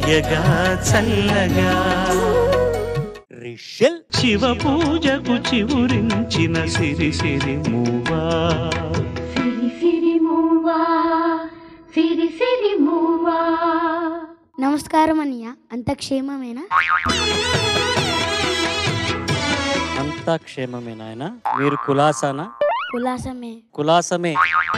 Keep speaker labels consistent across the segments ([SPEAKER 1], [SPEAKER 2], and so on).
[SPEAKER 1] వెయ్యగా చల్లగా రిషల్ శివ పూజకు చివురించిన సిరి సిరి మూవా
[SPEAKER 2] సిరి సిరి మూవా సిరి సిరి మూవా
[SPEAKER 3] నమస్కారం అన్నయ్య అంత క్షేమమేనా
[SPEAKER 4] అంతా క్షేమమే నాయన మీరు కులాసానా
[SPEAKER 3] ఉల్లాసమే
[SPEAKER 4] కులాసమే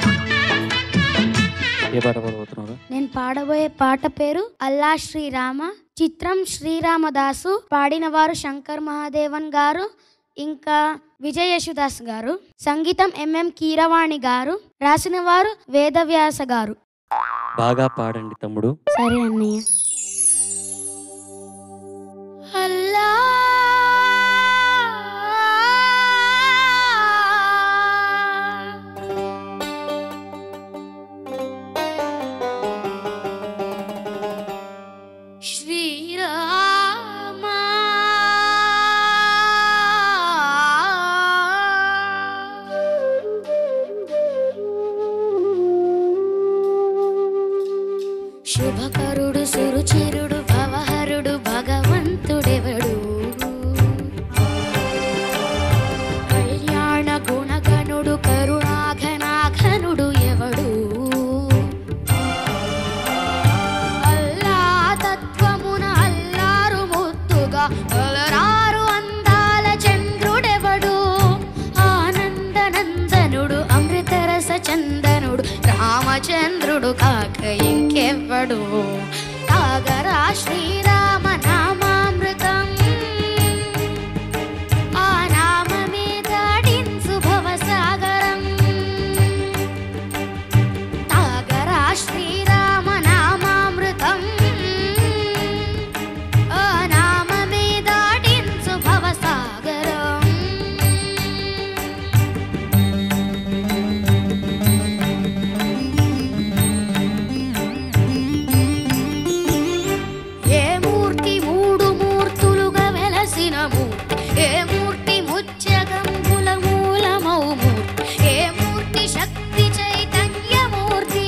[SPEAKER 4] ఏ పాట పాడబోతున్నారు
[SPEAKER 3] నేను పాడబోయే పాట పేరు అల్లా శ్రీరామ చిత్రం శ్రీరామదాసు పాడిన వారు శంకర్ మహాదేవన్ గారు ఇంకా విజయ యశుదాస్ గారు సంగీతం ఎంఎం కీరవాణి గారు రాసిన వారు వేదవ్యాస గారు
[SPEAKER 4] బాగా పాడండి తమ్ముడు
[SPEAKER 3] సరే అన్నయ్య అల్లా శ్రీరామా శుభకరుడు సురుచిరుడు భవహరుడు భగవంతుడెవడు కళ్యాణ గుణగణుడు కరుణాఘనాఘనుడు ఎవడు అల్లా తత్వమున అల్లారు ముద్దుగా అలరారు అందాల చంద్రుడెవడు ఆనందనందనుడు అమృతరస చందనుడు రామచంద్రుడు కాక ఇంకెవ్వడు తాగరా శ్రీరామ నామామృతం ఆ నామమే దాడించు భవసాగరం తాగరా శ్రీరామ నామామృతం ఆ నామమే దాటించు భవసాగరం ఏ మూర్తి మూడు మూర్తులుగా వెలసిన మూర్తి ఏ మూర్తి ముత్యగంబుల మూలమౌ మూర్తి ఏ మూర్తి శక్తి చైతన్యమూర్తి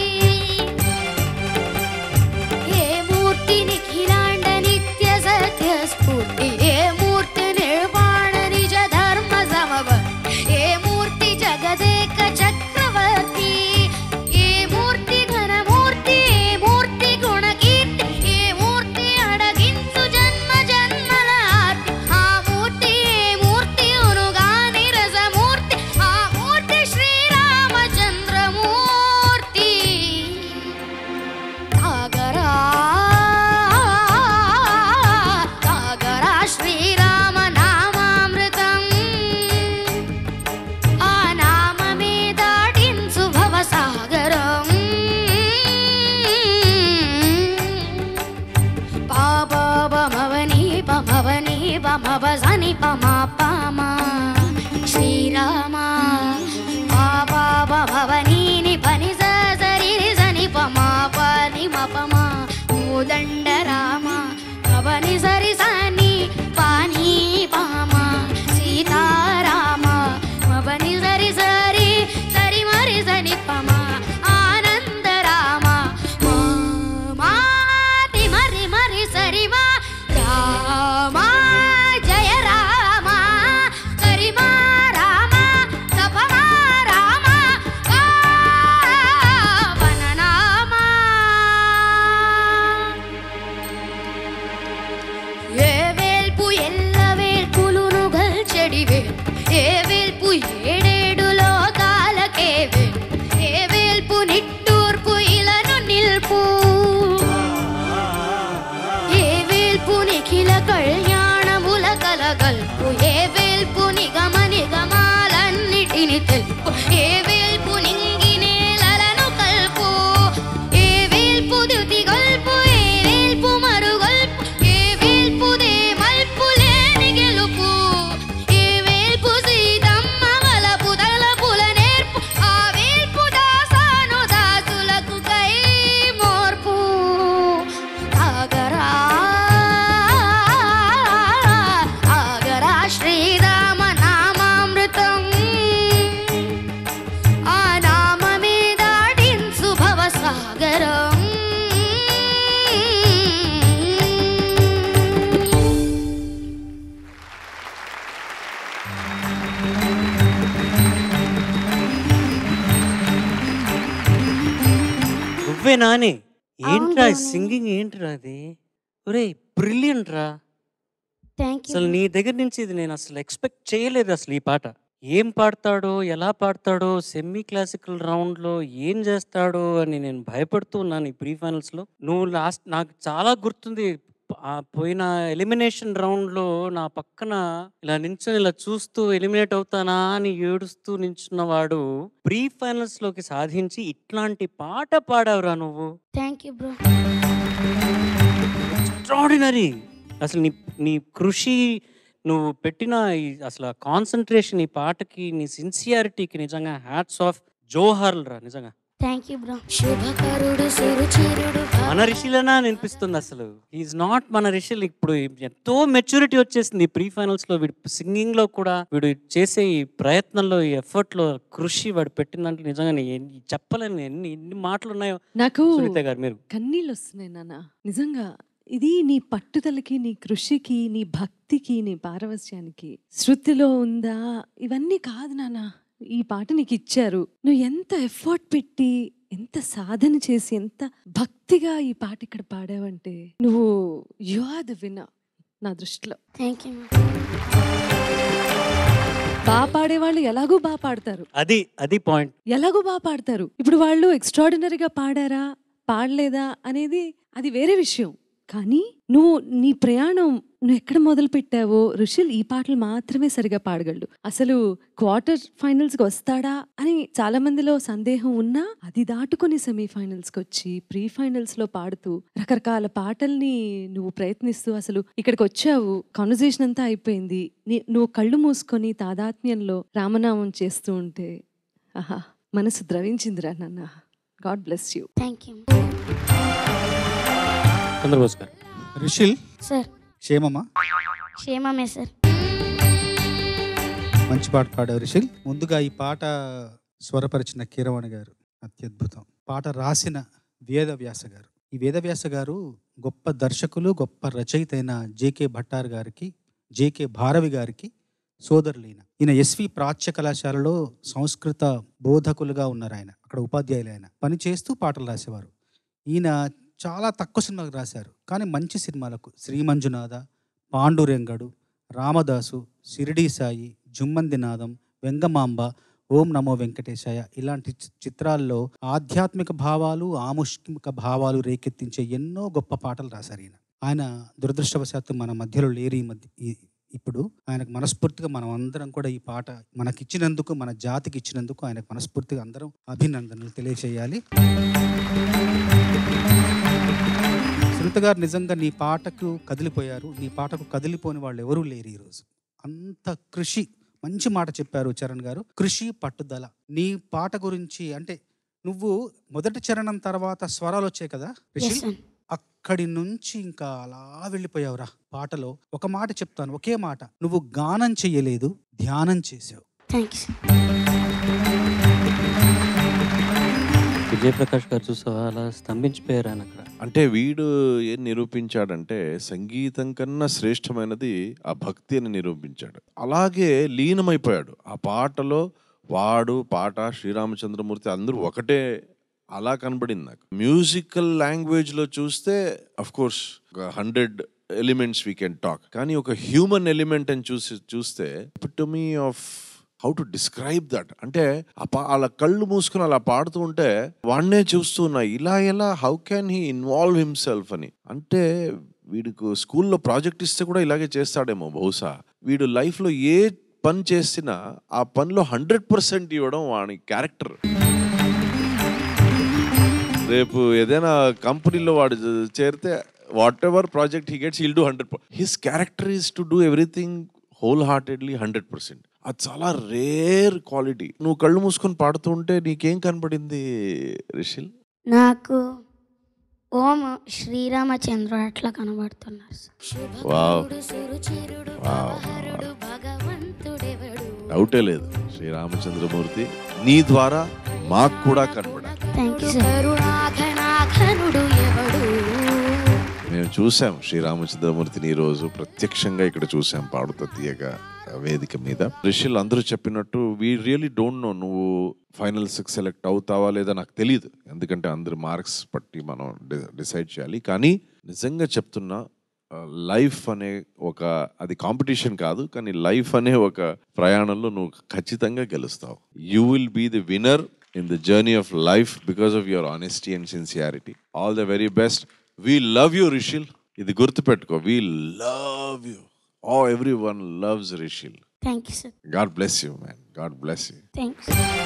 [SPEAKER 3] ఏ మూర్తి నిఖిలాండ నిత్య సత్య స్ఫూర్తి ఏ మూర్తి నిర్వాణ నిజ ధర్మ సమవర్తి ఏ మూర్తి జగదేక చక్రవర్తి ఏ మూర్తి ఘనమూర్తి ఏ మూర్తి గుణకీర్తి ఏ మూర్తి అడగించు జన్మ జన్మల ఆర్తి ఆ మూర్తి ఏ మూర్తి ఉనుగాని రసమూర్తి ఆ మూర్తి శ్రీరామచంద్రమూర్తి తాగరా తాగరా శ్రీరామ నామామృతం ఆ నామమే దాటించు భవసాగరం పాపమవని పమవని పమవ సని పమా పామా శ్రీరామ పాపమవని పని సరి సని పమా పని మపమా మూదండ రామ పవని సరి సని పాని పామా సీతారామ మవని సరి సరి సరి మరి సని పమా ఆనంద రామ మాటి మరి మరి సరి మా రామ జయ రామ సరి మా రామ సపమా రామ వననామా ఏ వేల్పు ఎల్ల వేల్పులును గల్చెడి వేల్పు ఏ వేల్పు ఏడేడు లోకాలకే వేల్పు ఏ వేల్పు నిట్టూర్పు ఇలను నిల్పు ఏ వేల్పు నిఖిల కళ్యాణముల కలగల్పు ఏ వేల్పు నిగమ నిగమాలన్నిటిని తెలుపు ఏ వేల్పు నింగి నేలలను కల్పు ఏ వేల్పు దుతి గొల్పు ఏ వేల్పు మరుగొల్పు ఏ వేల్పు దే మల్పు లేని గెలుపు ఏ వేల్పు సీతమ్మ వలపు తలపుల నేర్పు ఆ వేల్పు దాసాను దాసులకు కై మోర్పు ఆగరా ఆగరా శ్రీరామ నామ
[SPEAKER 4] నువ్వేనా అని ఏంట్రా
[SPEAKER 3] అవును,
[SPEAKER 4] సింగింగ్ ఏంట్రా అది ఒరే బ్రిలియంట్ రా
[SPEAKER 3] థ్యాంక్ యూ
[SPEAKER 4] అసలు నీ దగ్గర నుంచి ఇది నేను అసలు ఎక్స్పెక్ట్ చేయలేదు అసలు ఈ పాట ఏం పాడతాడో ఎలా పాడతాడో సెమీ క్లాసికల్ రౌండ్ లో ఏం చేస్తాడో అని నేను భయపడుతూ ఉన్నాను ఈ ప్రీ ఫైనల్స్ లో నువ్వు లాస్ట్ నాకు చాలా గుర్తుంది ఆ పోయిన ఎలిమినేషన్ రౌండ్ లో నా పక్కన ఇలా నించొని ఇలా చూస్తూ ఎలిమినేట్ అవుతానా అని ఏడుస్తూ నించున్నవాడు ప్రీ ఫైనల్స్ లోకి సాధించి ఇట్లాంటి పాట పాడావురా నువ్వు
[SPEAKER 3] థ్యాంక్ యూ బ్రో
[SPEAKER 4] ఎక్స్ట్రాడినరీ అసలు నీ నీ కృషి నువ్వు పెట్టిన ఈ అసలు కాన్సన్ట్రేషన్ ఈ పాటకి నీ సిన్సియారిటీకి నిజంగా హ్యాట్స్ ఆఫ్ జోహార్లు రా నిజంగా
[SPEAKER 3] థ్యాంక్ యూ బ్రో శుభకరుడు సురుచిరుడు
[SPEAKER 4] మన రిషిలనా అని అనిపిస్తుంది అసలు ఈజ్ నాట్ మన రిషిల్ ఇప్పుడు ఎంతో మెచ్యూరిటీ వచ్చేసింది ప్రీ ఫైనల్స్ లో వీడు సింగింగ్ లో కూడా వీడు చేసే ఈ ప్రయత్నంలో ఈ ఎఫర్ట్ లో కృషి వాడు పెట్టిన దాంట్లో నిజంగా నేను ఎన్ని- చెప్పలేను ఎన్ని ఎన్ని మాటలు ఉన్నాయో
[SPEAKER 5] నాకు
[SPEAKER 4] సునీత గారు మీరు
[SPEAKER 5] కన్నీళ్ళు వస్తున్నాయి నాన్న నిజంగా ఇది నీ పట్టుదలకి నీ కృషికి నీ భక్తికి నీ పారవస్యానికి శృతిలో ఉందా ఇవన్నీ కాదు నాన్న ఈ పాట నీకు ఇచ్చారు నువ్వు ఎంత ఎఫర్ట్ పెట్టి ఎంత సాధన చేసి ఎంత భక్తిగా ఈ పాట ఇక్కడ పాడావంటే నువ్వు యు ఆర్ ద విన్నర్ నా దృష్టిలో
[SPEAKER 3] థ్యాంక్ యూ
[SPEAKER 5] బాగా పాడేవాళ్ళు ఎలాగో బాగా పాడతారు
[SPEAKER 4] అది అది పాయింట్
[SPEAKER 5] ఎలాగో బాగా పాడతారు ఇప్పుడు వాళ్ళు ఎక్స్ట్రాడినరీగా పాడారా పాడలేదా అనేది అది వేరే విషయం కానీ నువ్వు నీ ప్రయాణం నువ్వు ఎక్కడ మొదలు పెట్టావో ఋషుల్ ఈ పాటలు మాత్రమే సరిగా పాడగలడు అసలు క్వార్టర్ ఫైనల్స్ కి వస్తాడా అని చాలా మందిలో సందేహం ఉన్నా అది దాటుకొని సెమీ ఫైనల్స్ కి వచ్చి ప్రీ ఫైనల్స్ లో పాడుతూ రకరకాల పాటల్ని నువ్వు ప్రయత్నిస్తూ అసలు ఇక్కడికి వచ్చావు కాన్వర్జేషన్ అంతా అయిపోయింది నీ- నువ్వు కళ్ళు మూసుకొని తాదాత్మ్యంలో రామనామం చేస్తూ ఉంటే ఆహా మనసు ద్రవించిందిరా నాన్న God bless you
[SPEAKER 3] thank you
[SPEAKER 4] Chandrabose గారు
[SPEAKER 6] రిషిల్
[SPEAKER 3] సార్
[SPEAKER 6] క్షేమమా
[SPEAKER 3] క్షేమమే సార్
[SPEAKER 6] మంచి పాట పాడావు రిషిల్ ముందుగా ఈ పాట స్వరపరిచిన కీరవాణి గారు అత్యద్భుతం పాట రాసిన వేదవ్యాస గారు ఈ వేదవ్యాస గారు గొప్ప దర్శకులు గొప్ప రచయిత అయిన జేకే భట్టార్ గారికి జేకే భారవి గారికి సోదరులు ఈయన ఈయన ఎస్వి ప్రాచ్య కళాశాలలో సంస్కృత బోధకులుగా ఉన్నారు ఆయన అక్కడ ఉపాధ్యాయులు ఆయన పని చేస్తూ పాటలు రాసేవారు ఈయన చాలా తక్కువ సినిమాలకు రాశారు కానీ మంచి సినిమాలకు శ్రీమంజునాథ పాండురెంగడు రామదాసు షిరిడీ సాయి జుమ్మందినాదం వెంగమాంబ ఓం నమో వెంకటేశాయ ఇలాంటి చి- చిత్రాల్లో ఆధ్యాత్మిక భావాలు ఆముష్మిక భావాలు రేకెత్తించే ఎన్నో గొప్ప పాటలు రాశారు ఈయన ఆయన దురదృష్టవశాత్తు మన మధ్యలో లేరు ఈ మధ్య ఈ- ఇప్పుడు ఆయనకు మనస్ఫూర్తిగా మనం అందరం కూడా ఈ పాట మనకిచ్చినందుకు మన జాతికి ఇచ్చినందుకు ఆయనకు మనస్ఫూర్తిగా అందరం అభినందనలు తెలియచేయాలి సునీత గారు నిజంగా నీ పాటకు కదిలిపోయారు నీ పాటకు కదిలిపోని వాళ్ళు ఎవరూ లేరు ఈరోజు అంత కృషి మంచి మాట చెప్పారు చరణ్ గారు కృషి పట్టుదల నీ పాట గురించి అంటే నువ్వు మొదటి చరణం తర్వాత స్వరాలు వచ్చాయి కదా
[SPEAKER 3] ఎస్
[SPEAKER 6] రిషి
[SPEAKER 3] సార్
[SPEAKER 6] అక్కడి నుంచి ఇంకా అలా వెళ్ళిపోయావురా పాటలో ఒక మాట చెప్తాను ఒకే మాట నువ్వు గానం చెయ్యలేదు ధ్యానం చేసావు
[SPEAKER 3] థ్యాంక్ యూ సార్
[SPEAKER 4] విజయప్రకాష్ గారు చూసావా అలా స్తంభించిపోయారు ఆయన అక్కడ
[SPEAKER 7] అంటే వీడు ఏం నిరూపించాడంటే సంగీతం కన్నా శ్రేష్టమైనది ఆ భక్తి అని నిరూపించాడు అలాగే లీనమైపోయాడు ఆ పాటలో వాడు పాట శ్రీరామచంద్రమూర్తి అందరూ ఒకటే అలా కనబడింది నాకు మ్యూజికల్ లాంగ్వేజ్లో చూస్తే అఫ్ కోర్స్ ఒక hundred elements we can talk కానీ ఒక హ్యూమన్ ఎలిమెంట్ అని చూసి చూస్తే మీ of how to describe that అంటే ఆ పా అలా కళ్ళు మూసుకుని అలా పాడుతూ ఉంటే వాడినే చూస్తున్నా ఇలా ఎలా how can he involve himself అని అంటే వీడికి స్కూల్లో ప్రాజెక్ట్ ఇస్తే కూడా ఇలాగే చేస్తాడేమో బహుశా వీడు లైఫ్లో ఏ పని చేసినా ఆ పనిలో హండ్రెడ్ పర్సెంట్ ఇవ్వడం వాడి క్యారెక్టర్ రేపు ఏదైనా కంపెనీలో వాడు చేరితే whatever project he gets he'll do hundred his character is to do everything whole heartedly hundred percent అది చాలా రేర్ క్వాలిటీ నువ్వు కళ్ళు మూసుకొని పాడుతూ ఉంటే నీకేం కనపడింది రిషిల్
[SPEAKER 3] నాకు ఓం శ్రీరామచంద్రుడు అట్లా కనబడుతున్నారు సార్.
[SPEAKER 7] వావ్
[SPEAKER 3] శుభకరుడు సురుచిరుడు
[SPEAKER 7] వావ్.
[SPEAKER 3] భవహరుడు భగవంతుడెవడు
[SPEAKER 7] డౌటే లేదు శ్రీరామచంద్రమూర్తి నీ ద్వారా మాకు కూడా కనబడాలి
[SPEAKER 3] థ్యాంక్ యూ సార్ కరుణాఘనాఘనుడు ఎవడు
[SPEAKER 7] మేము చూసాం శ్రీరామచంద్రమూర్తిని ఈరోజు ప్రత్యక్షంగా ఇక్కడ చూసాం పాడుతా తీయగా వేదిక మీద రిషిల్ అందరూ చెప్పినట్టు వీ రియలీ డోంట్ నో నువ్వు ఫైనల్ సిక్స్ సెలెక్ట్ అవుతావా లేదా నాకు తెలియదు ఎందుకంటే అందరి మార్క్స్ బట్టి మనం డిసైడ్ చేయాలి కానీ నిజంగా చెప్తున్నా లైఫ్ అనే ఒక అది కాంపిటీషన్ కాదు కానీ లైఫ్ అనే ఒక ప్రయాణంలో నువ్వు ఖచ్చితంగా గెలుస్తావు you will be the winner in the journey of life because of your honesty and sincerity all the very best we love you Rishil ఇది గుర్తుపెట్టుకో వీ లవ్ యూ ఓ everyone loves Rishil
[SPEAKER 3] thank you sir
[SPEAKER 7] God bless you man God bless you
[SPEAKER 3] thanks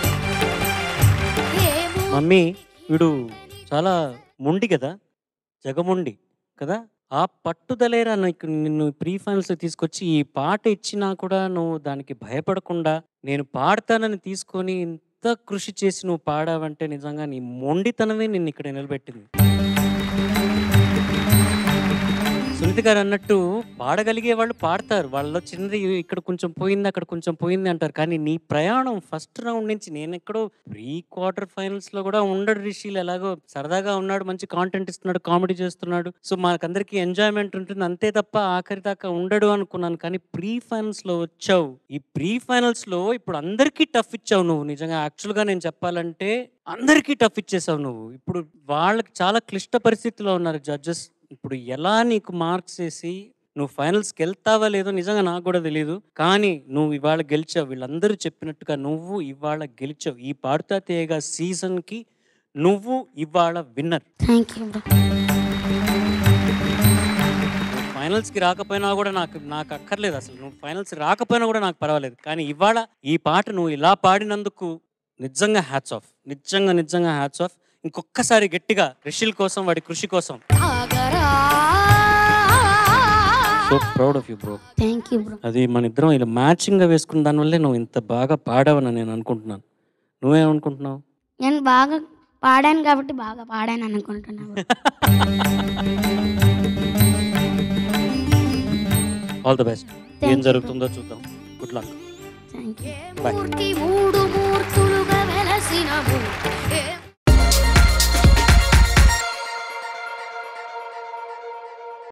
[SPEAKER 4] mummy వీడు చాలా మొండి కదా జగమొండి కదా ఆ పట్టుదలేరా నీకు నిన్ను ప్రీ ఫైనల్స్ తీసుకొచ్చి ఈ పాట ఇచ్చినా కూడా నువ్వు దానికి భయపడకుండా నేను పాడతానని తీసుకొని ఇంత కృషి చేసి నువ్వు పాడావంటే నిజంగా నీ మొండితనమే నిన్ను ఇక్కడ నిలబెట్టింది సునీత గారు అన్నట్టు పాడగలిగే వాళ్ళు పాడతారు వాళ్ళలో చిన్నది ఇక్కడ కొంచెం పోయింది అక్కడ కొంచెం పోయింది అంటారు కానీ నీ ప్రయాణం ఫస్ట్ రౌండ్ నుంచి నేను ఎక్కడో ప్రీ క్వార్టర్ ఫైనల్స్ లో కూడా ఉండడు రిషిల్ ఎలాగో సరదాగా ఉన్నాడు మంచి కాంటెంట్ ఇస్తున్నాడు కామెడీ చేస్తున్నాడు సో మనకందరికీ ఎంజాయ్మెంట్ ఉంటుంది అంతే తప్ప ఆఖరి దాకా ఉండడు అనుకున్నాను కానీ ప్రీ ఫైనల్స్ లో వచ్చావు ఈ ప్రీ ఫైనల్స్ లో ఇప్పుడు అందరికీ టఫ్ ఇచ్చావు నువ్వు నిజంగా యాక్చువల్ గా నేను చెప్పాలంటే అందరికీ టఫ్ ఇచ్చేసావు నువ్వు ఇప్పుడు వాళ్ళకి చాలా క్లిష్ట పరిస్థితిలో ఉన్నారు జడ్జెస్ ఇప్పుడు ఎలా నీకు మార్క్స్ వేసి నువ్వు ఫైనల్స్కి వెళ్తావా లేదో నిజంగా నాకు కూడా తెలియదు కానీ నువ్వు ఇవాళ గెలిచావు వీళ్ళందరూ చెప్పినట్టుగా నువ్వు ఇవాళ గెలిచావు ఈ పాడుతా తేగా సీజన్కి నువ్వు ఇవాళ విన్నర్
[SPEAKER 3] థ్యాంక్ యూ బ్రో
[SPEAKER 4] ఫైనల్స్కి రాకపోయినా కూడా నాకు నాకు అక్కర్లేదు అసలు నువ్వు ఫైనల్స్ రాకపోయినా కూడా నాకు పర్వాలేదు కానీ ఇవాళ ఈ పాట నువ్వు ఇలా పాడినందుకు నిజంగా హ్యాట్స్ ఆఫ్ నిజంగా నిజంగా హ్యాట్స్ ఆఫ్ ఇంకొక్కసారి గట్టిగా రిషిల్ కోసం వాడి కృషి కోసం so proud of you bro
[SPEAKER 3] thank you bro
[SPEAKER 4] అది మన ఇద్దరం ఇలా మ్యాచింగ్గా వేసుకున్న దానివల్లే నువ్వు ఇంత బాగా పాడావని నేను అనుకుంటున్నాను నువ్వేమనుకుంటున్నావు
[SPEAKER 3] నేను బాగా పాడాను కాబట్టి బాగా పాడాను అనుకుంటున్నాను
[SPEAKER 4] ఆల్ ద బెస్ట్
[SPEAKER 3] Thank
[SPEAKER 4] ఏం
[SPEAKER 3] you,
[SPEAKER 4] జరుగుతుందో చూద్దాం good luck
[SPEAKER 3] thank you
[SPEAKER 4] Bye.
[SPEAKER 2] మూర్తి మూడు మూర్తులుగా వెలసినవు ఏ